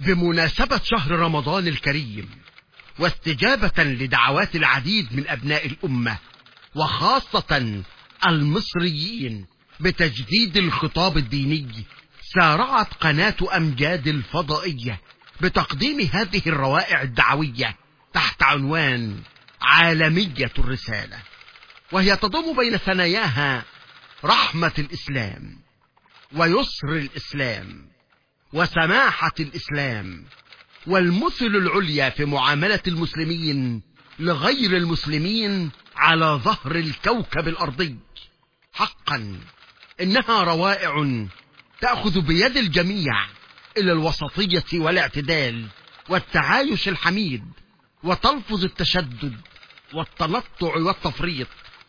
بمناسبة شهر رمضان الكريم واستجابة لدعوات العديد من أبناء الأمة وخاصة المصريين بتجديد الخطاب الديني سارعت قناة أمجاد الفضائية بتقديم هذه الروائع الدعوية تحت عنوان عالمية الرسالة وهي تضم بين ثناياها رحمة الإسلام ويسر الإسلام وسماحة الإسلام والمثل العليا في معاملة المسلمين لغير المسلمين على ظهر الكوكب الأرضي حقا إنها روائع تأخذ بيد الجميع إلى الوسطية والاعتدال والتعايش الحميد وتلفظ التشدد والتنطع والتفريط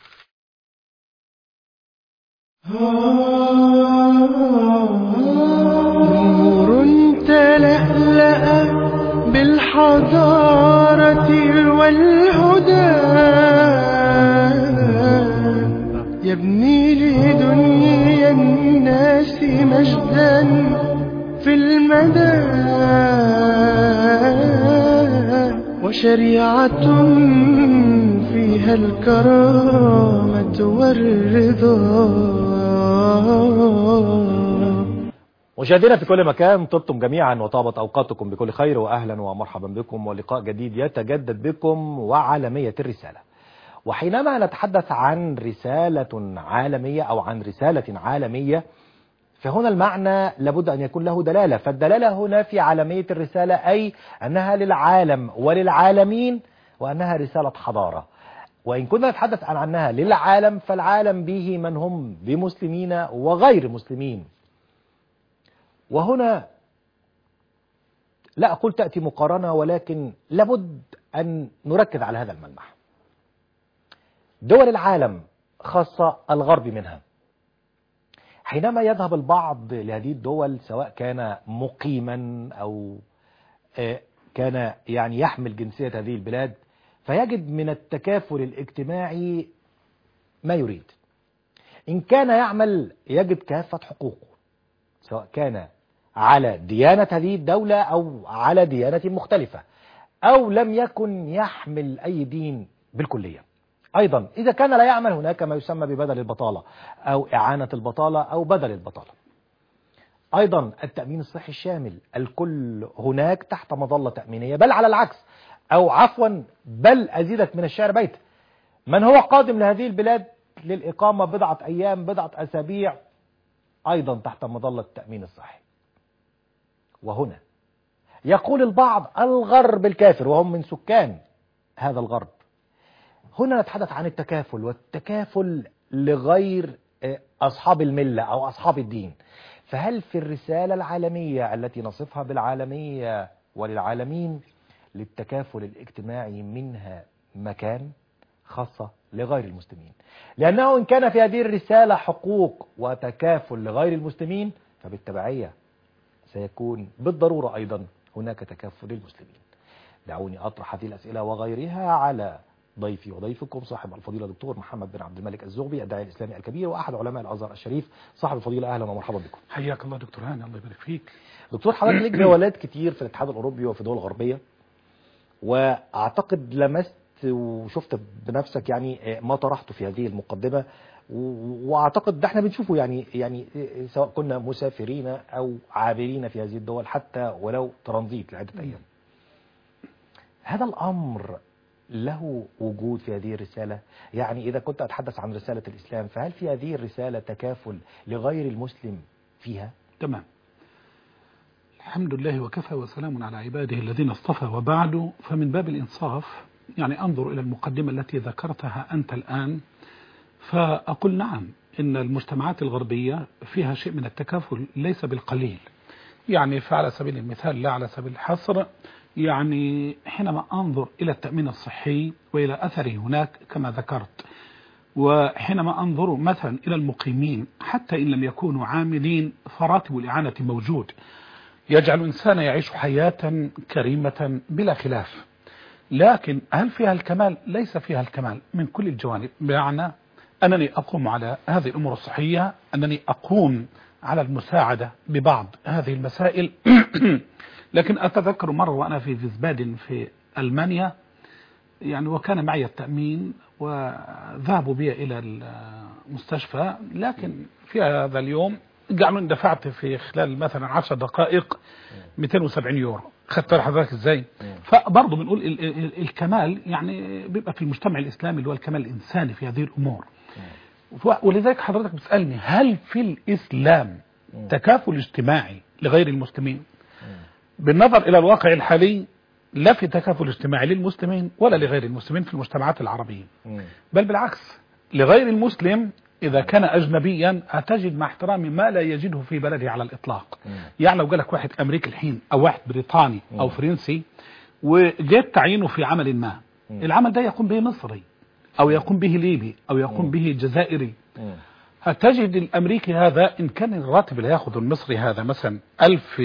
نور تلألأ بالحضارة والهدى يبني لدنيا الناس مجدا في المدى وشريعة فيها الكرامة والرضا مشاهدينا في كل مكان طبتم جميعا وطابت أوقاتكم بكل خير وأهلا ومرحبا بكم ولقاء جديد يتجدد بكم وعالمية الرسالة وحينما نتحدث عن رسالة عالمية أو عن رسالة عالمية فهنا المعنى لابد أن يكون له دلالة فالدلالة هنا في عالمية الرسالة أي أنها للعالم وللعالمين وأنها رسالة حضارة وإن كنا نتحدث عن أنها للعالم فالعالم به من هم بمسلمين وغير مسلمين وهنا لا أقول تأتي مقارنة ولكن لابد أن نركز على هذا الملمح دول العالم خاصة الغرب منها حينما يذهب البعض لهذه الدول سواء كان مقيما أو كان يعني يحمل جنسية هذه البلاد فيجد من التكافل الاجتماعي ما يريد إن كان يعمل يجد كافة حقوقه سواء كان على ديانة هذه الدولة أو على ديانة مختلفة أو لم يكن يحمل أي دين بالكلية أيضا إذا كان لا يعمل هناك ما يسمى ببدل البطالة أو إعانة البطالة أو بدل البطالة أيضا التأمين الصحي الشامل الكل هناك تحت مظلة تأمينية بل على العكس أو عفوا بل أزيدك من الشعر بيت من هو قادم لهذه البلاد للإقامة بضعة أيام بضعة أسابيع أيضا تحت مظلة التأمين الصحي وهنا يقول البعض الغرب الكافر وهم من سكان هذا الغرب هنا نتحدث عن التكافل والتكافل لغير أصحاب الملة أو أصحاب الدين فهل في الرسالة العالمية التي نصفها بالعالمية وللعالمين للتكافل الاجتماعي منها مكان خاصة لغير المسلمين لأنه إن كان في هذه الرسالة حقوق وتكافل لغير المسلمين فبالتبعية سيكون بالضرورة أيضا هناك تكافل للمسلمين دعوني أطرح هذه الأسئلة وغيرها على ضيفي وضيفكم صاحب الفضيلة دكتور محمد بن عبد الملك الزغبي الداعي الإسلامي الكبير وأحد علماء الأزهر الشريف صاحب الفضيلة أهلا ومرحبا بكم حياك الله دكتور هاني الله يبارك فيك دكتور حضرتك ليك جولات كتير في الاتحاد الأوروبي وفي دول غربية وأعتقد لمست وشفت بنفسك يعني ما طرحته في هذه المقدمة واعتقد ده احنا بنشوفه يعني يعني سواء كنا مسافرين او عابرين في هذه الدول حتى ولو ترانزيت لعده ايام. هذا الامر له وجود في هذه الرسالة يعني إذا كنت أتحدث عن رسالة الإسلام فهل في هذه الرسالة تكافل لغير المسلم فيها تمام الحمد لله وكفى وسلام على عباده الذين اصطفى وبعد فمن باب الإنصاف يعني أنظر إلى المقدمة التي ذكرتها أنت الآن فأقول نعم إن المجتمعات الغربية فيها شيء من التكافل ليس بالقليل يعني فعلى سبيل المثال لا على سبيل الحصر يعني حينما أنظر إلى التأمين الصحي وإلى أثره هناك كما ذكرت وحينما أنظر مثلا إلى المقيمين حتى إن لم يكونوا عاملين فراتب الإعانة موجود يجعل الإنسان يعيش حياة كريمة بلا خلاف لكن هل فيها الكمال؟ ليس فيها الكمال من كل الجوانب بمعنى أنني أقوم على هذه الأمور الصحية أنني أقوم على المساعدة ببعض هذه المسائل لكن أتذكر مرة وأنا في فيسبادن في ألمانيا يعني وكان معي التأمين وذهبوا بي إلى المستشفى لكن في هذا اليوم قالوا دفعت في خلال مثلا 10 دقائق 270 يورو خدت حضرتك ازاي فبرضه بنقول ال- ال- الكمال يعني بيبقى في المجتمع الاسلامي اللي هو الكمال الانساني في هذه الامور ف- ولذلك حضرتك بتسالني هل في الاسلام تكافل اجتماعي لغير المسلمين بالنظر الى الواقع الحالي لا في تكافل اجتماعي للمسلمين ولا لغير المسلمين في المجتمعات العربية بل بالعكس لغير المسلم إذا كان أجنبيا هتجد مع احترامي ما لا يجده في بلده على الإطلاق يعني لو جالك واحد أمريكي الحين أو واحد بريطاني أو فرنسي وجيت تعيينه في عمل ما العمل ده يقوم به مصري أو يقوم به ليبي أو يقوم به جزائري هتجد الأمريكي هذا إن كان الراتب اللي هياخده المصري هذا مثلا ألف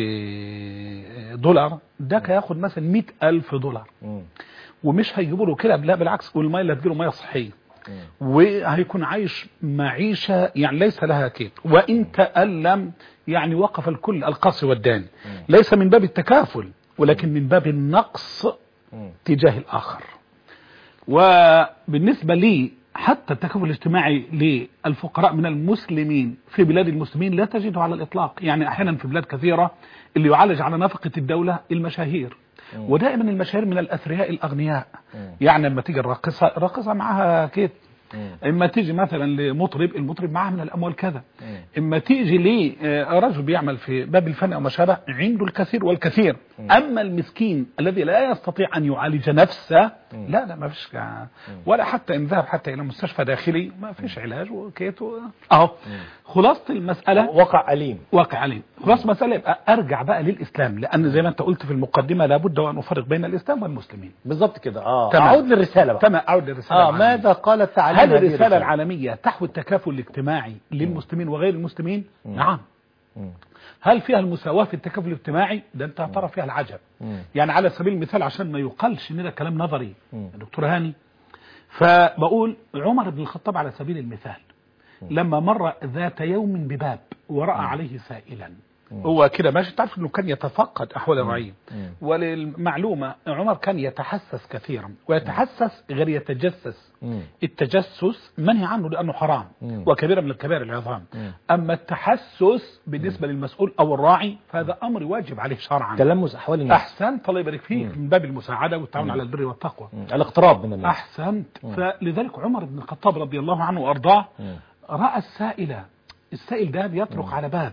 دولار ده هياخد مثلا مئة ألف دولار ومش هيجيبوا له كده لا بالعكس والمية اللي هتجيله مية صحية وهيكون عايش معيشة يعني ليس لها كيد وإن تألم يعني وقف الكل القص والدان ليس من باب التكافل ولكن من باب النقص تجاه الآخر وبالنسبة لي حتى التكافل الاجتماعي للفقراء من المسلمين في بلاد المسلمين لا تجده على الإطلاق يعني أحيانا في بلاد كثيرة اللي يعالج على نفقة الدولة المشاهير ودائما المشاهير من الأثرياء الأغنياء يعني لما تيجي الراقصة الراقصة معاها كيت اما تيجي مثلا لمطرب المطرب معاه من الاموال كذا اما تيجي لرجل بيعمل في باب الفن او ما شابه عنده الكثير والكثير اما المسكين الذي لا يستطيع ان يعالج نفسه لا لا ما فيش ولا حتى ان ذهب حتى الى مستشفى داخلي ما فيش علاج وكيت و- اهو خلاصه المساله وقع أليم واقع عليم خلاص مسألة يبقى أرجع بقى للإسلام لأن زي ما أنت قلت في المقدمة لابد وأن أفرق بين الإسلام والمسلمين بالظبط كده اه تمام. أعود للرسالة بقى كما أعود للرسالة اه العالمية. ماذا قالت تعليم هل هذه الرسالة العالمية تحوي التكافل الاجتماعي للمسلمين وغير المسلمين؟ نعم هل فيها المساواة في التكافل الاجتماعي؟ ده أنت هترى فيها العجب يعني على سبيل المثال عشان ما يقالش إن ده كلام نظري يا دكتور هاني فبقول عمر بن الخطاب على سبيل المثال لما مر ذات يوم بباب ورأى عليه سائلا هو كده ماشي تعرف انه كان يتفقد احوال الرعيه وللمعلومه عمر كان يتحسس كثيرا ويتحسس غير يتجسس التجسس منهي عنه لانه حرام وكبيره من الكبائر العظام اما التحسس بالنسبه للمسؤول او الراعي فهذا امر واجب عليه شرعا تلمس أحوال الناس احسنت الله يبارك فيك من باب المساعده والتعاون على البر والتقوى الاقتراب من الناس أحسنت فلذلك عمر بن الخطاب رضي الله عنه وأرضاه رأى السائل السائل ده بيطرق على باب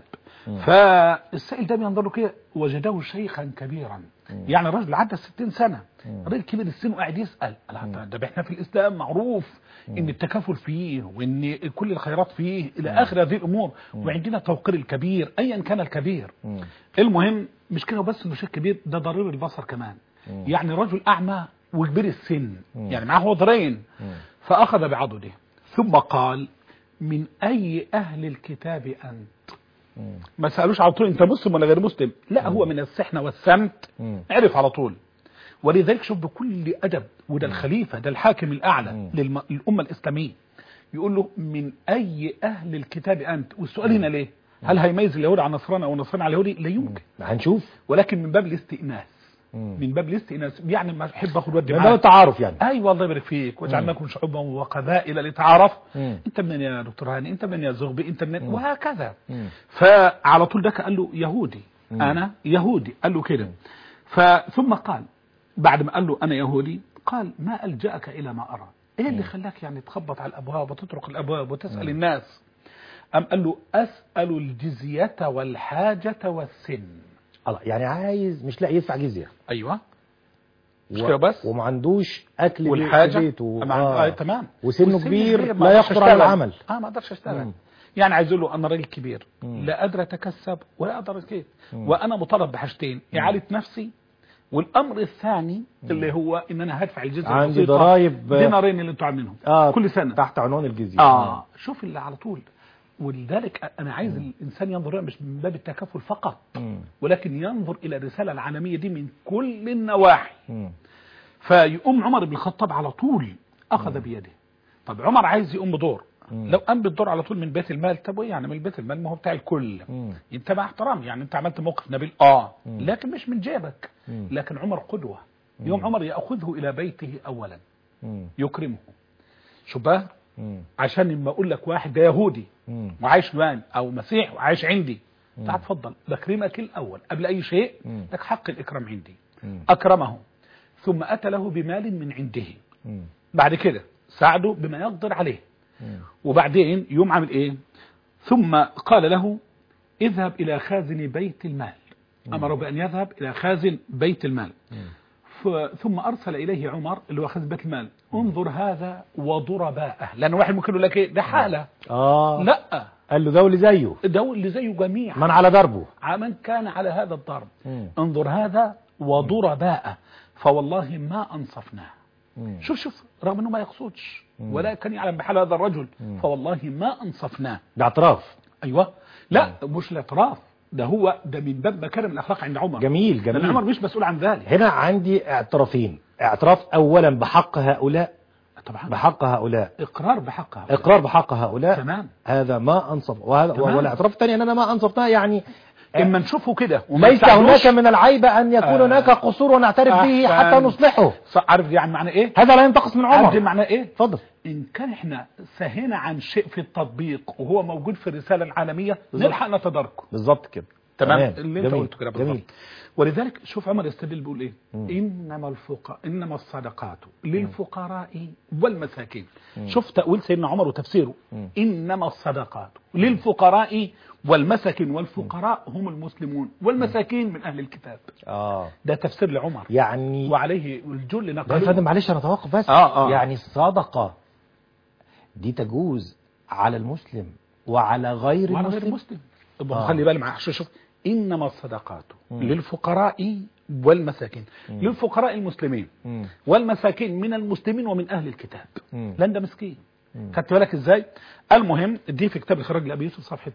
فالسائل ده بينظر له كده وجده شيخا كبيرا يعني رجل عدى 60 سنة راجل كبير السن وقاعد يسأل قال ده احنا في الإسلام معروف ان التكافل فيه وان كل الخيرات فيه الى اخر هذه الامور وعندنا توقير الكبير ايا كان الكبير المهم مش كده بس انه شيخ كبير ده ضرير البصر كمان يعني رجل اعمى وكبير السن يعني معاه عذرين فاخذ بعضده ثم قال من اي اهل الكتاب انت ما سالوش على طول انت مسلم ولا غير مسلم لا هو من السحنه والسمت عرف على طول ولذلك شوف بكل ادب وده الخليفه ده الحاكم الاعلى للم- للامه الاسلاميه يقول له من اي اهل الكتاب انت والسؤال هنا ليه هل هيميز اليهود عن النصراني او النصراني على اليهودي لا يمكن هنشوف ولكن من باب الاستئناس من باب الاستئناس يعني ما احب اخد ودي ده معاك تعارف يعني ايوه الله يبارك فيك وجعلناكم شعوبا وقبائل لتعارف مم. انت منين يا دكتور هاني انت منين يا زغبي انت منين وهكذا فعلى طول ده قال له يهودي انا يهودي قال له كده فثم قال بعد ما قال له انا يهودي قال ما الجاك الى ما ارى ايه اللي خلاك يعني تخبط على الابواب وتطرق الابواب وتسال الناس ام قال له اسال الجزيه والحاجه والسن الله يعني عايز مش لاقي يدفع جزية ايوه مش و- كده بس وما عندوش اكل والحاجه في بيته أما آه. آه. تمام وسنه والسن كبير كبير، ما لا أقدرش يقدر على أشتغل. العمل اه ما اقدرش اشتغل مم. يعني عايز اقول له انا راجل كبير لا قادر اتكسب ولا اقدر كيف وانا مطالب بحاجتين اعاله نفسي والامر الثاني اللي هو ان انا هدفع الجزء عندي البسيطة، ضرايب- دينارين اللي انتوا عاملينهم آه كل سنه تحت عنوان الجزية اه شوف اللي على طول ولذلك انا عايز الانسان ينظر مش من باب التكافل فقط مم. ولكن ينظر الى الرساله العالميه دي من كل النواحي مم. فيقوم عمر بن الخطاب على طول اخذ بيده طب عمر عايز يقوم بدور مم. لو قام بالدور على طول من بيت المال طب وايه يعني من بيت المال ما هو بتاع الكل مم. انت مع احترام يعني انت عملت موقف نبيل اه مم. لكن مش من جيبك مم. لكن عمر قدوة يوم عمر يأخذه إلى بيته أولا مم. يكرمه شو بقى مم. عشان لما أقول لك واحد ده يهودي مم. وعايش معانا أو مسيح وعايش عندي مم. تعال تفضل بكرمك الأول قبل أي شيء مم. لك حق الإكرام عندي مم. أكرمه ثم أتى له بمال من عنده مم. بعد كده ساعده بما يقدر عليه مم. وبعدين يوم عمل ايه ثم قال له اذهب الى خازن بيت المال امره بان يذهب الى خازن بيت المال ف- ثم ارسل اليه عمر اللي هو خازن بيت المال انظر هذا وضرباءه لان واحد ممكن يقول لك ايه ده حاله اه لا قال له ده اللي زيه ده اللي زيه جميعا من على دربه من كان على هذا الضرب مم. انظر هذا وضرباءه فوالله ما انصفناه مم. شوف شوف رغم انه ما يقصدش مم. ولا كان يعلم بحال هذا الرجل مم. فوالله ما انصفناه ده اعتراف ايوه لا مش الاعتراف ده هو ده من باب مكارم الاخلاق عند عمر جميل لان عمر جميل مش مسؤول عن ذلك هنا عندي اعترافين اعتراف اولا بحق هؤلاء طبعا بحق هؤلاء اقرار بحقها اقرار بحق هؤلاء تمام هذا ما انصف وهذا تمام. والاعتراف الثاني ان انا ما انصفناه يعني اما نشوفه كده وما ليس نساعدوش، هناك من العيب ان يكون آه. هناك قصور ونعترف به أحسن. حتى نصلحه ص- عارف دي يعني معنى ايه هذا لا ينتقص من عارف دي عمر معنى ايه اتفضل ان كان احنا سهينا عن شيء في التطبيق وهو موجود في الرساله العالميه بالظبط. نلحق نتداركه بالظبط كده تمام تمام. اللي انت جميل. قلته كده جميل. بالظبط ولذلك شوف عمر يستدل بيقول ايه مم. انما الفقراء انما الصدقات للفقراء والمساكين مم. شوف تاويل سيدنا عمر وتفسيره مم. انما الصدقات للفقراء والمساكين والفقراء هم المسلمون والمساكين من اهل الكتاب اه ده تفسير لعمر يعني وعليه الجل لا يا فندم نقل معلش انا اتوقف بس آه، آه. يعني الصدقه دي تجوز على المسلم وعلى غير وعلى غير المسلم مسلم طب آه. خلي بالك معاه شوف شوف انما الصدقات مم. للفقراء والمساكين مم. للفقراء المسلمين مم. والمساكين من المسلمين ومن اهل الكتاب مم. لان ده مسكين مم. خدت بالك ازاي المهم دي في كتاب الخراج لابي يوسف صفحه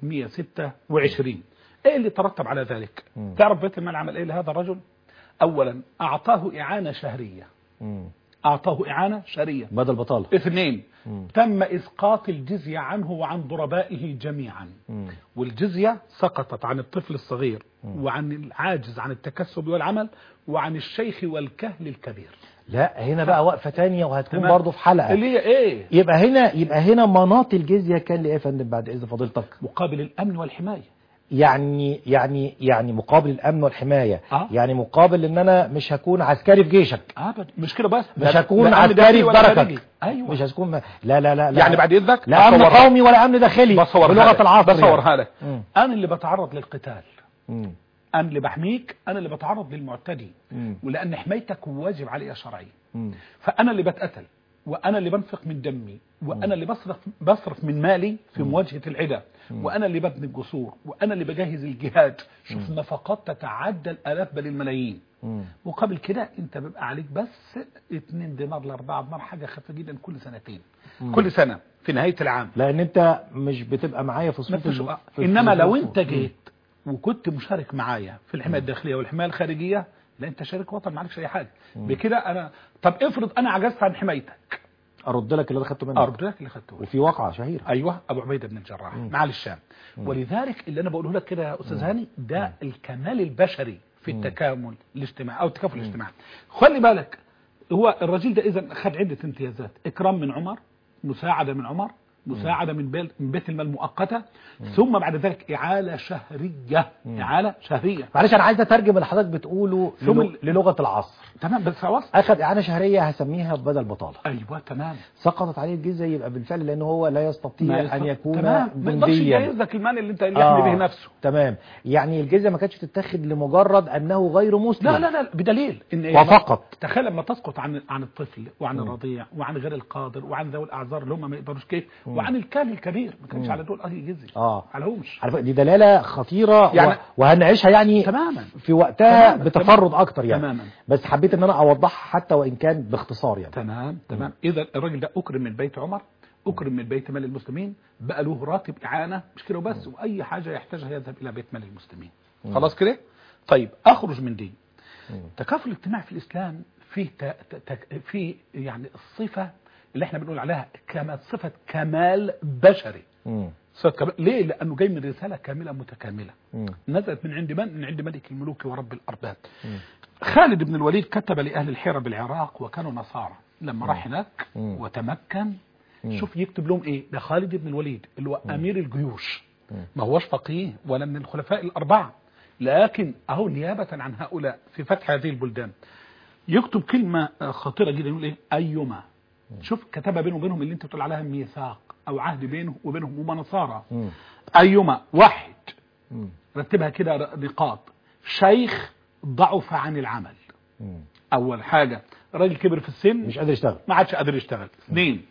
126 ايه اللي ترتب على ذلك مم. تعرف بيت المال عمل ايه لهذا الرجل اولا اعطاه اعانه شهريه مم. اعطاه اعانه شهريه بدل بطاله اثنين مم. تم اسقاط الجزيه عنه وعن ضربائه جميعا مم. والجزية سقطت عن الطفل الصغير مم. وعن العاجز عن التكسب والعمل وعن الشيخ والكهل الكبير لا هنا بقى وقفه تانية وهتكون تمام. برضه في حلقه اللي هي ايه يبقى هنا يبقى هنا مناط الجزيه كان لايه يا فندم بعد اذن فضيلتك مقابل الامن والحماية يعني يعني يعني مقابل الامن والحمايه آه. يعني مقابل ان انا مش هكون عسكري في جيشك ابدا مش كده بس مش ده- هكون ده أمن عسكري داخلي في ولا دركك خارجي. ايوه مش هكون لا لا لا, لا يعني بعد اذنك لا امن بصورها- قومي ولا امن داخلي بصورها بلغه لك. العصر بصورها لك مم. انا اللي بتعرض للقتال مم. انا اللي بحميك انا اللي بتعرض للمعتدي مم. ولان حمايتك واجب علي شرعي مم. فانا اللي بتقتل وانا اللي بنفق من دمي وانا اللي بصرف بصرف من مالي في مواجهه العدا وانا اللي ببني الجسور وانا اللي بجهز الجهاد شوف نفقات تتعدى الالاف بل الملايين مم. مقابل كده انت بيبقى عليك بس 2 دينار ل 4 دينار حاجه خفيفه جدا كل سنتين كل سنه في نهايه العام لان انت مش بتبقى معايا في ما صفوف فيش- الم- في- انما في لو الصفوف. انت جيت وكنت مشارك معايا في الحمايه الداخليه والحمايه الخارجيه لا انت شارك وطن معلكش اي حاجه بكده انا طب افرض انا عجزت عن حمايتك ارد لك اللي انا خدته منك ارد لك اللي خدته وفي واقعه شهيره ايوه ابو عبيده بن الجراح مع الشام ولذلك اللي انا بقوله لك كده يا استاذ هاني ده الكمال البشري في التكامل الاجتماعي او التكافل الاجتماعي خلي بالك هو الرجل ده اذا خد عده امتيازات اكرام من عمر مساعده من عمر مساعده من بيت من بيت المال مؤقته ثم بعد ذلك اعاله شهريه اعاله شهريه معلش انا عايز اترجم اللي حضرتك بتقوله ثم للو- ال- للغه العصر تمام بس خلاص اخذ اعانه شهريه هسميها بدل بطاله ايوه تمام سقطت عليه الجزيه يبقى بالفعل لان هو لا يستطيع ما ان يستط- يكون تمام ما يقدرش جنديا يجهز لك المال اللي انت اللي يحمي به نفسه تمام يعني الجزيه ما كانتش تتخذ لمجرد انه غير مسلم لا لا لا بدليل ان وفقط. تخيل لما تسقط عن عن الطفل وعن الرضيع وعن غير القادر وعن ذوي الاعذار اللي هم ما يقدروش كيف وعن الكاهل الكبير ما كانش على دول اي جزيه اه عليهمش عارف دي دلاله خطيره يعني- و... وهنعيشها يعني تماما في وقتها تماماً، بتفرد اكتر يعني تماماً. بس حبيت ان انا اوضحها حتى وان كان باختصار يعني تمام تمام اذا الراجل ده اكرم من بيت عمر اكرم من بيت مال المسلمين بقى له راتب اعانه مش كده وبس واي حاجه يحتاجها يذهب الى بيت مال المسلمين خلاص كده طيب اخرج من دي تكافل الاجتماعي في الاسلام فيه ت... ت... ت... فيه يعني الصفه اللي احنا بنقول عليها كما صفه كمال بشري مم. صفه كمال ليه لانه جاي من رساله كامله متكامله مم. نزلت من عند من من عند ملك الملوك ورب الارباب خالد بن الوليد كتب لاهل الحيره بالعراق وكانوا نصارى لما راح هناك مم. وتمكن مم. شوف يكتب لهم ايه ده خالد بن الوليد اللي هو امير الجيوش مم. ما هوش فقيه ولا من الخلفاء الاربعه لكن اهو نيابه عن هؤلاء في فتح هذه البلدان يكتب كلمه آه، خطيره جدا يقول ايه ايما شوف كتبها بينه وبينهم اللي انت بتقول عليها ميثاق او عهد بينه وبينهم هم نصارى مم. ايما واحد مم. رتبها كده ر- نقاط شيخ ضعف عن العمل مم. اول حاجه راجل كبر في السن مش قادر يشتغل ما عادش قادر يشتغل اثنين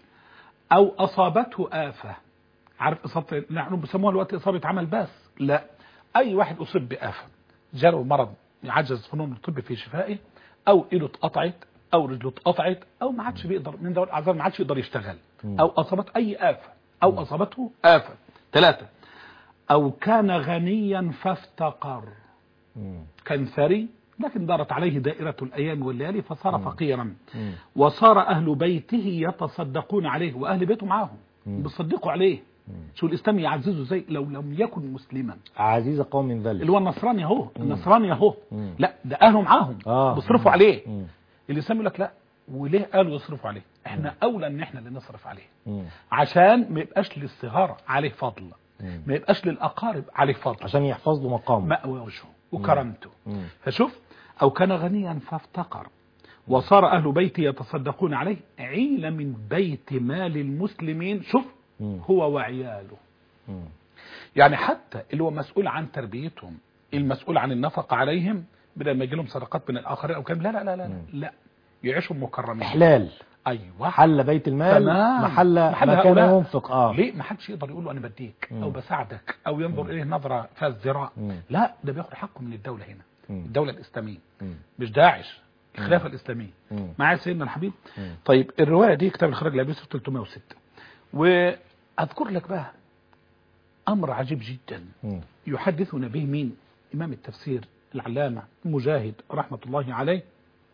او اصابته افه عارف اصابه نحن بيسموها الوقت اصابه عمل بس لا اي واحد اصيب بافه جاله مرض يعجز فنون الطب في شفائه او ايده اتقطعت او رجله اتقطعت او ما عادش بيقدر من ذوي الاعذار ما عادش يقدر يشتغل او اصابت اي افه او اصابته افه ثلاثه او كان غنيا فافتقر مم. كان ثري لكن دارت عليه دائرة الأيام والليالي فصار فقيرا مم. وصار أهل بيته يتصدقون عليه وأهل بيته معاهم بيصدقوا عليه شو الإسلام يعززه زي لو لم يكن مسلما عزيز قوم اللي ذل هو النصراني اهو النصراني اهو مم. لا ده أهله معاهم آه. بيصرفوا عليه مم. الإسلام يقول لك لا وليه قالوا يصرفوا عليه احنا أولى ان احنا اللي نصرف عليه مم. عشان ما يبقاش للصغار عليه فضل مم. ما يبقاش للأقارب عليه فضل عشان يحفظ له مقامه مأوى وجهه وكرامته مم. فشوف أو كان غنيا فافتقر وصار أهل بيته يتصدقون عليه عيل من بيت مال المسلمين شوف مم. هو وعياله مم. يعني حتى اللي هو مسؤول عن تربيتهم المسؤول عن النفقة عليهم بدل ما يجي لهم صدقات من الآخرين أو كلام لا لا لا لا, لا, لا. يعيشوا مكرمين إحلال أيوة حل بيت المال تمام. محل محل مكان هؤلاء. ينفق اه ليه ما حدش يقدر يقول له انا بديك مم. او بساعدك او ينظر اليه نظره فالذراع مم. لا ده بياخد حقه من الدوله هنا مم. الدوله الاسلاميه مم. مش داعش الخلافه الاسلاميه مم. معايا سيدنا الحبيب مم. طيب الروايه دي كتاب الخراج الابيس 306 واذكر لك بقى امر عجيب جدا مم. يحدثنا به مين امام التفسير العلامه مجاهد رحمه الله عليه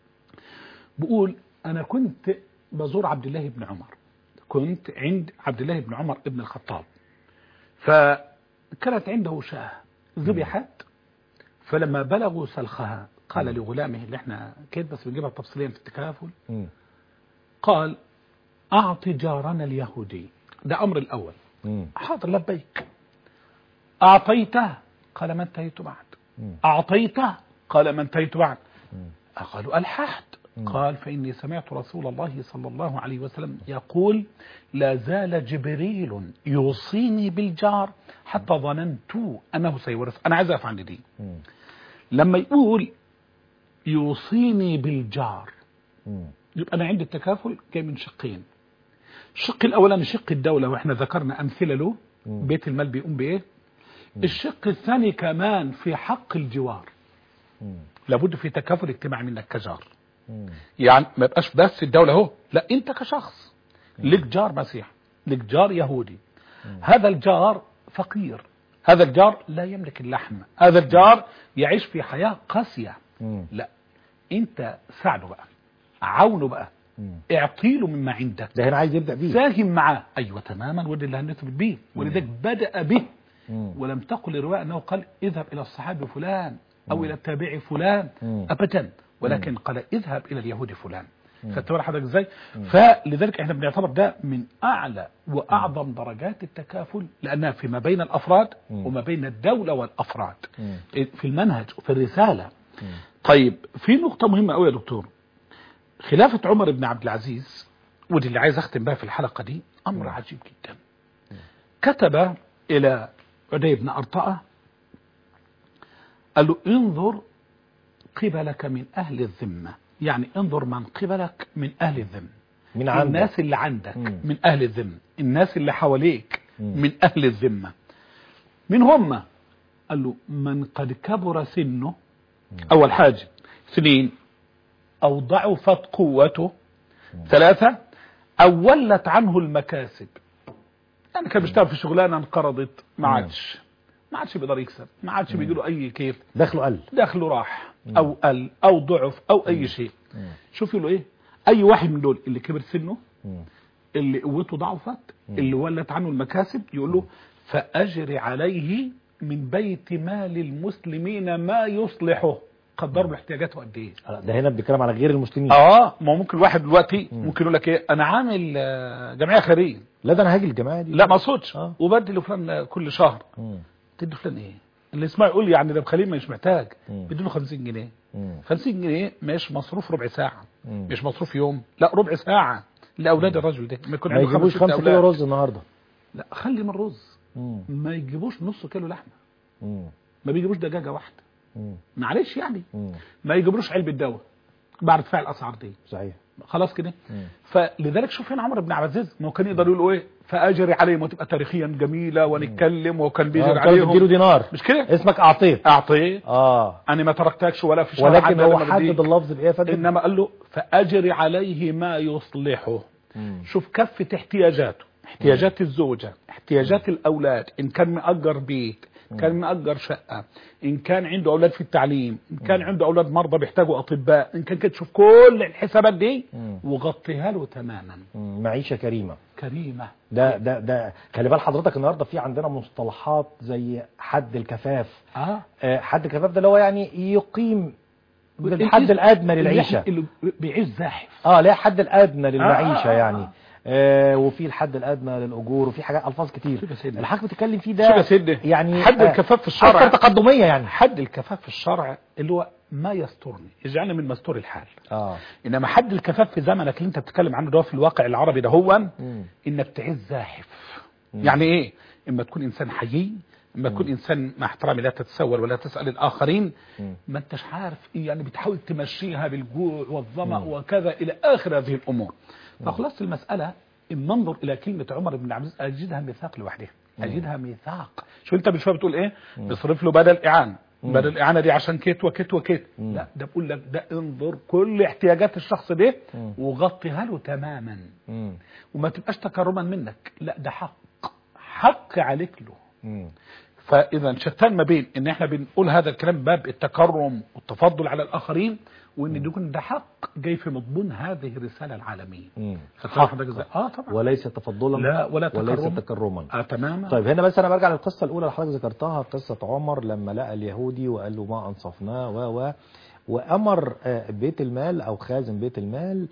بقول انا كنت بزور عبد الله بن عمر كنت عند عبد الله بن عمر ابن الخطاب فكانت عنده شاه ذبحت فلما بلغوا سلخها قال لغلامه اللي احنا كده بس بنجيبها تفصيليا في التكافل مم. قال اعط جارنا اليهودي ده امر الاول مم. حاضر لبيك اعطيته قال ما انتهيت بعد مم. اعطيته قال ما انتهيت بعد مم. قالوا الححت مم. قال فإني سمعت رسول الله صلى الله عليه وسلم يقول لا زال جبريل يوصيني بالجار حتى ظننت أنه سيورث أنا عايز أقف عند دي مم. لما يقول يوصيني بالجار مم. يبقى أنا عندي التكافل جاي من شقين الشق الأولاني شق الدولة وإحنا ذكرنا أمثلة له مم. بيت المال بيقوم بإيه الشق الثاني كمان في حق الجوار مم. لابد في تكافل اجتماعي منك كجار مم. يعني ما يبقاش بس الدولة اهو لا انت كشخص لك جار مسيح لك جار يهودي هذا الجار فقير هذا الجار لا يملك اللحم هذا الجار يعيش في حياة قاسية مم. لا انت ساعده بقى عاونه بقى مم. اعطيله مما عندك ده هنا عايز يبدأ بيه ساهم معاه ايوه تماما وده اللي هنثبت به ولذلك بدأ به مم. ولم تقل الرواية أنه قال اذهب إلى الصحابي فلان أو إلى التابعي فلان مم. أبدا ولكن قال اذهب إلى اليهود فلان مم. فتورى حضرتك ازاي فلذلك احنا بنعتبر ده من اعلى واعظم درجات التكافل لانها فيما بين الافراد مم. وما بين الدوله والافراد مم. في المنهج وفي الرساله مم. طيب في نقطه مهمه قوي يا دكتور خلافه عمر بن عبد العزيز ودي اللي عايز اختم بها في الحلقه دي امر عجيب جدا كتب الى عدي بن ارطاه قال له انظر قبلك من أهل الذمة يعني انظر من قبلك من أهل الذمة من عندك الناس اللي عندك مم. من أهل الذمة الناس اللي حواليك مم. من أهل الذمة من هم قال له من قد كبر سنه أول حاجة اثنين أو ضعفت قوته ثلاثة أو ولت عنه المكاسب يعني كان بيشتغل في شغلانة انقرضت ما مم. عادش ما عادش بيقدر يكسب ما عادش بيجي له أي كيف دخله قل دخله راح او قل او ضعف او اي شيء مم. شوف له ايه اي واحد من دول اللي كبر سنه مم. اللي قوته ضعفت اللي ولت عنه المكاسب يقول له فأجري عليه من بيت مال المسلمين ما يصلحه قدروا احتياجاته قد ايه ده هنا بنتكلم على غير المسلمين اه ما هو ممكن واحد دلوقتي ممكن يقول لك ايه انا عامل آه، جمعيه خيريه لا ده انا هاجي الجماعه دي لا ما اقصدش آه. وبدي لفلان كل شهر مم. تدي فلان ايه اللي يسمع يقول يعني ده خليل مش محتاج مم. بدي له 50 جنيه مم. 50 جنيه مش مصروف ربع ساعه مم. مش مصروف يوم لا ربع ساعه لاولاد الرجل ده ما يكون ما عنده يجيبوش ست 5 كيلو أولاد. رز النهارده لا خلي من الرز مم. ما يجيبوش نص كيلو لحمه مم. ما بيجيبوش دجاجه واحده مم. معلش يعني مم. ما يجيبوش علبه دواء بعد ارتفاع الاسعار دي صحيح خلاص كده مم. فلذلك شوف هنا عمرو بن عبد العزيز ما هو كان يقدر يقول ايه فاجري عليهم وتبقى تاريخيا جميله ونتكلم وكان بيجري آه، كان تديله عليهم دينار مش كده اسمك اعطيت اعطيه اه انا ما تركتكش ولا في شهر ولكن حد هو لما بديك. حدد اللفظ بايه يا فندم انما قال له فاجري عليه ما يصلحه مم. شوف كافه احتياجاته احتياجات الزوجه احتياجات الاولاد ان كان مأجر بيت إن كان مأجر شقه ان كان عنده اولاد في التعليم ان كان عنده اولاد مرضى بيحتاجوا اطباء ان كان كده تشوف كل الحسابات دي مم. وغطيها له تماما مم. معيشه كريمه كريمه ده ده ده خلي بال حضرتك النهارده في عندنا مصطلحات زي حد الكفاف اه آه، حد الكفاف ده اللي هو يعني يقيم بالحد اللي- الادنى للعيشه اللي بيعيش زاحف اه لا حد الادنى للمعيشه آه، آه، يعني آه. آه وفي الحد الادنى للاجور وفي حاجات الفاظ كتير شوف يا سيدنا. الحاجه بتتكلم فيه شوف يا ده سيدنا يعني حد آه، الكفاف في الشرع اكثر تقدميه يعني حد الكفاف في الشرع اللي هو ما يسترني يجعلني من مستور الحال اه انما حد الكفاف في زمنك اللي انت بتتكلم عنه ده في الواقع العربي ده هو مم. انك تعيش زاحف يعني ايه اما تكون انسان حيي اما تكون انسان مع احترامي لا تتسول ولا تسال الاخرين مم. ما انتش عارف إيه يعني بتحاول تمشيها بالجوع والظما وكذا الى اخر هذه الامور فخلاص المساله اما انظر الى كلمه عمر بن عبد العزيز اجدها ميثاق لوحدها اجدها ميثاق شو انت من شويه بتقول ايه بيصرف له بدل اعانه بدل الاعانه دي عشان كيت وكيت وكيت لا ده بقول لك ده انظر كل احتياجات الشخص ده وغطيها له تماما مم. وما تبقاش تكرما منك لا ده حق حق عليك له مم. فاذا شتان ما بين ان احنا بنقول هذا الكلام باب التكرم والتفضل على الاخرين وان ده يكون ده حق جاي في مضمون هذه الرساله العالميه مم. خدت بالك حضرتك ازاي؟ اه طبعا وليس تفضلا لا ولا وليس تكرما. تكرما اه تماما طيب هنا بس انا برجع للقصه الاولى اللي حضرتك ذكرتها قصه عمر لما لقى اليهودي وقال له ما انصفناه و و وامر آه، بيت المال او خازن بيت المال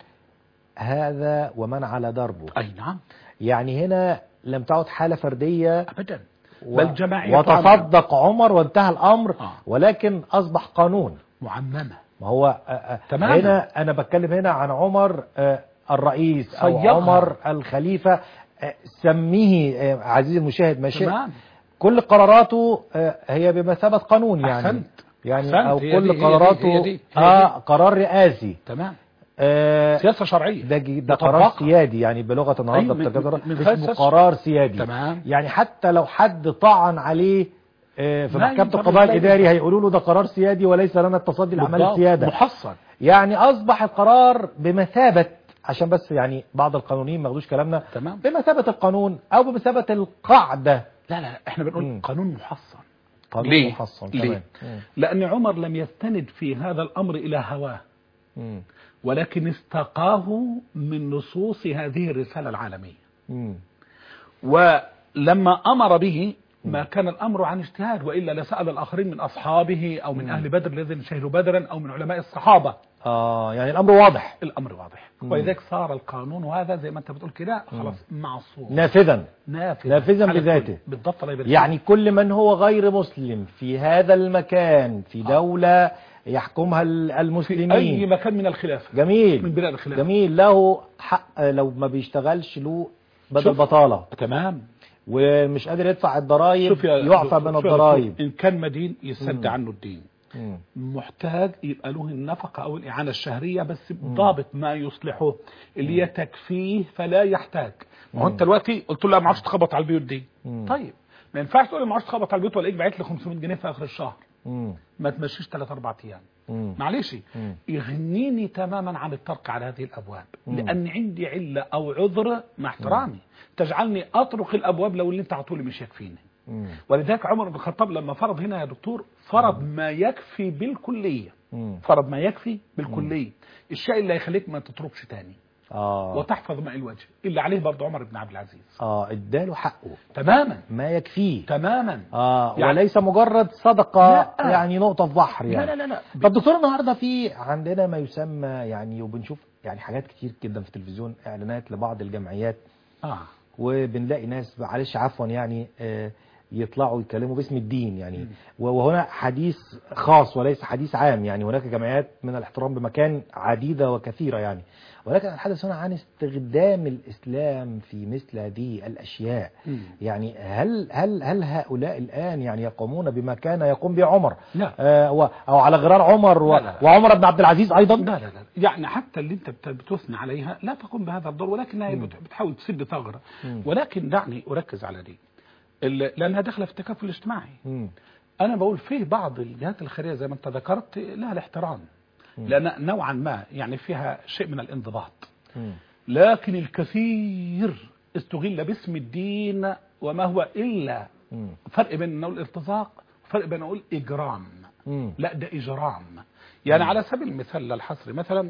هذا ومن على دربه اي نعم يعني هنا لم تعد حاله فرديه ابدا و- بل جماعيه وتصدق عمر وانتهى الامر آه. ولكن اصبح قانون معممه ما هو آه، آه، تماما. هنا انا بتكلم هنا عن عمر آه، الرئيس او صيغها. عمر الخليفه آه، سميه آه، عزيزي المشاهد ما شئت تمام كل قراراته آه، هي بمثابه قانون يعني أحسنت. يعني أحسنت. او هي كل دي- هي دي- قراراته هي دي- هي اه قرار رئاسي تمام آه، سياسه شرعيه ده جي- ده مطبقة. قرار سيادي يعني بلغه النهارده أيوة، من- بترجمه من اسمه خلال قرار سيادي تمام. يعني حتى لو حد طعن عليه آه، في لا محكمه ينفع القضاء لا الاداري ينفع. هيقولوا له ده قرار سيادي وليس لنا التصدي لاعمال بالضبط. السياده محصن يعني اصبح القرار بمثابه عشان بس يعني بعض القانونيين ما ياخدوش كلامنا تمام بمثابه القانون او بمثابه القاعده لا لا احنا بنقول مم. قانون محصن قانون ليه؟ محصن ليه؟ تمام مم. لأن عمر لم يستند في هذا الأمر إلى هواه مم. ولكن استقاه من نصوص هذه الرسالة العالمية مم. ولما أمر به ما كان الأمر عن اجتهاد وإلا لسأل الآخرين من أصحابه أو من أهل بدر الذين شهدوا بدرا أو من علماء الصحابة اه يعني الامر واضح الأمر واضح ولذلك صار القانون وهذا زي ما أنت بتقول كده خلاص معصوم نافذا نافذ نافذا على بذاته. الكل. بالضبط الله يبارك يعني كل من هو غير مسلم في هذا المكان في دولة يحكمها ال- في أي المسلمين مكان من الخلافة جميل من بلاد الخلافة جميل له حق لو ما بيشتغلش له بدل شوف. بطالة تمام ومش قادر يدفع الضرائب شوف يا يعفى شوف من يا الضرائب دكتور، ان كان مدين يسد مم. عنه الدين مم. محتاج يبقى له النفقه او الاعانه الشهريه بس بضابط ما يصلحه اللي هي تكفيه فلا يحتاج ما هو انت دلوقتي قلت له لا ما عادش تخبط على البيوت دي مم. طيب ما ينفعش تقول لي ما عادش تخبط على البيوت ولا بعت لي 500 جنيه في اخر الشهر مم. ما تمشيش 3 4 ايام مم. معلش مم. يغنيني تماما عن الترك على هذه الابواب مم. لان عندي عله او عذر مع احترامي تجعلني اطرق الابواب لو اللي انت عطولي مش يكفيني مم. ولذلك عمر بن الخطاب لما فرض هنا يا دكتور فرض ما يكفي بالكليه مم. فرض ما يكفي بالكليه الشيء اللي هيخليك ما تطرقش تاني اه وتحفظ ماء الوجه اللي عليه برضه عمر بن عبد العزيز اه اداله حقه تماما ما يكفيه تماما اه يعني- وليس مجرد صدقه لا. يعني نقطه في بحر يعني لا لا لا لا طب دكتور النهارده في عندنا ما يسمى يعني وبنشوف يعني حاجات كتير جدا في التلفزيون اعلانات لبعض الجمعيات اه وبنلاقي ناس معلش عفوا يعني آه، يطلعوا يتكلموا باسم الدين يعني مم. وهنا حديث خاص وليس حديث عام يعني هناك جمعيات من الاحترام بمكان عديدة وكثيرة يعني ولكن الحدث هنا عن استخدام الإسلام في مثل هذه الأشياء مم. يعني هل هل هل هؤلاء الآن يعني يقومون بما كان يقوم به عمر لا آه و- أو على غرار عمر و- لا، لا، لا. وعمر بن عبد العزيز أيضا لا لا لا يعني حتى اللي انت بت- بتثني عليها لا تقوم بهذا الدور ولكنها هي بت- بتحاول تسد ثغره مم. ولكن دعني اركز على دي ال- لانها داخله في التكافل الاجتماعي مم. انا بقول فيه بعض الجهات الخيريه زي ما انت ذكرت لها الاحترام لان نوعا ما يعني فيها شيء من الانضباط مم. لكن الكثير استغل باسم الدين وما هو الا مم. فرق بين نقول ارتزاق وفرق بين نقول اجرام مم. لا ده إجرام يعني على سبيل المثال للحصر مثلا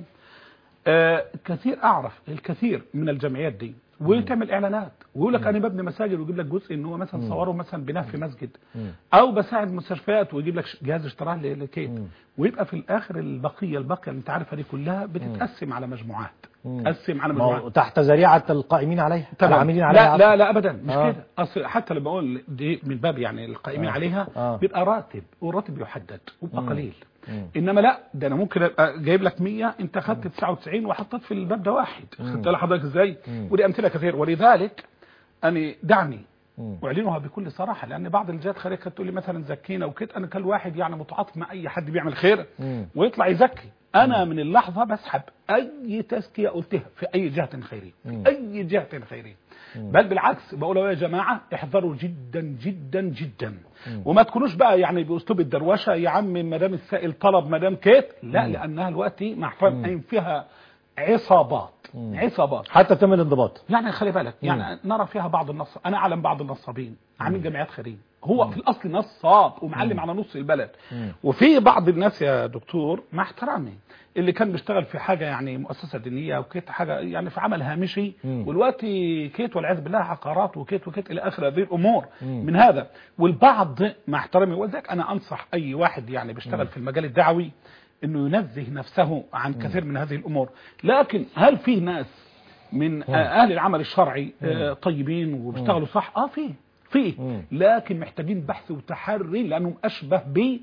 آه كثير أعرف الكثير من الجمعيات دي وتعمل إعلانات ويقول لك أنا ببني مساجد ويجيب لك جزء إن هو مثلا صوره مثلا بناء في مسجد مم. أو بساعد مستشفيات ويجيب لك جهاز اشتراه ل- لكيت مم. ويبقى في الآخر البقية الباقية اللي أنت عارفها دي كلها بتتقسم على مجموعات مم. تقسم على ما هو مجموعات تحت ذريعة القائمين عليها تمام. العاملين عليها لا لا لا ابدا مش آه. كده اصل حتى لما اقول دي من باب يعني القائمين آه. عليها آه. بيبقى راتب والراتب يحدد ويبقى مم. قليل مم. انما لا ده انا ممكن ابقى جايب لك 100 انت خدت 99 وحطيت في الباب ده واحد مم. خدت لحضرتك ازاي مم. ودي امثله كثير ولذلك أنا دعني مم. اعلنها بكل صراحه لان بعض الجهات الخيريه كانت تقول لي مثلا زكينا وكده انا كان واحد يعني متعاطف مع اي حد بيعمل خير مم. ويطلع يزكي انا من اللحظه بسحب اي تزكيه قلتها في اي جهه خيريه مم. في اي جهه خيريه مم. بل بالعكس بقول يا جماعه احذروا جدا جدا جدا مم. وما تكونوش بقى يعني باسلوب الدروشه يا عم ما دام السائل طلب ما دام كيت لا مم. لانها الوقت مع احترام فيها عصابات مم. عصابات حتى تم الانضباط يعني خلي بالك مم. يعني نرى فيها بعض النص انا اعلم بعض النصابين عاملين جمعيات خيريه هو في الاصل نصاب ومعلم على نص البلد مم. وفي بعض الناس يا دكتور مع احترامي اللي كان بيشتغل في حاجه يعني مؤسسه دينيه وكيت حاجه يعني في عمل هامشي مم. والوقت كيت والعياذ بالله عقارات وكيت وكيت الى اخر هذه الامور مم. من هذا والبعض مع احترامي ولذلك انا انصح اي واحد يعني بيشتغل في المجال الدعوي انه ينزه نفسه عن كثير من هذه الامور لكن هل في ناس من آه، اهل العمل الشرعي آه، طيبين وبيشتغلوا صح اه في في مم. لكن محتاجين بحث وتحري لانهم اشبه ب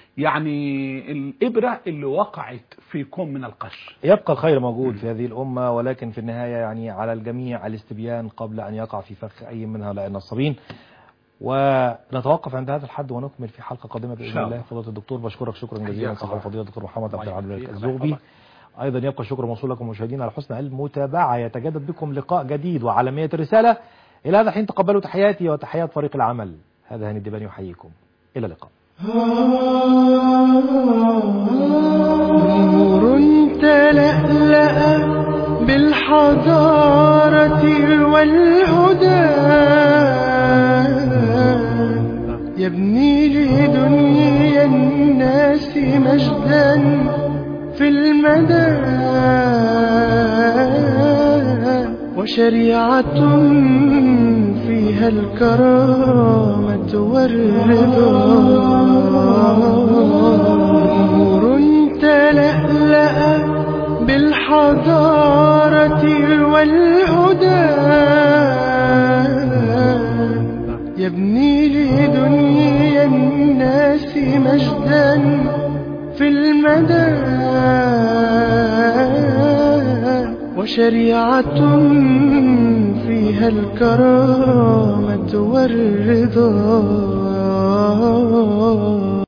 يعني الابره اللي وقعت في كوم من القش يبقى الخير موجود في هذه الأمة ولكن في النهاية يعني على الجميع الاستبيان قبل أن يقع في فخ أي من هؤلاء النصابين ونتوقف عند هذا الحد ونكمل في حلقة قادمة بإذن شاء الله الله. فضيلة الدكتور بشكرك شكرا جزيلا حياك صاحب الله. الفضيلة الدكتور محمد عبد الله العال يبارك فيك. الزغبي الله أيضا يبقى الشكر موصول لكم مشاهدينا على حسن المتابعة يتجدد بكم لقاء جديد وعالمية الرسالة إلى هذا الحين تقبلوا تحياتي وتحيات فريق العمل هذا هاني الدباني يحييكم إلى اللقاء نور تلألأ بالحضارة والهدى يبني لدنيا الناس مجدا في المدى وشريعة فيها الكرامة والرضا نور تلألأ بالحضارة والهدى يبني لدنيا الناس مجدا في المدى وشريعة فيها الكرامة والرضا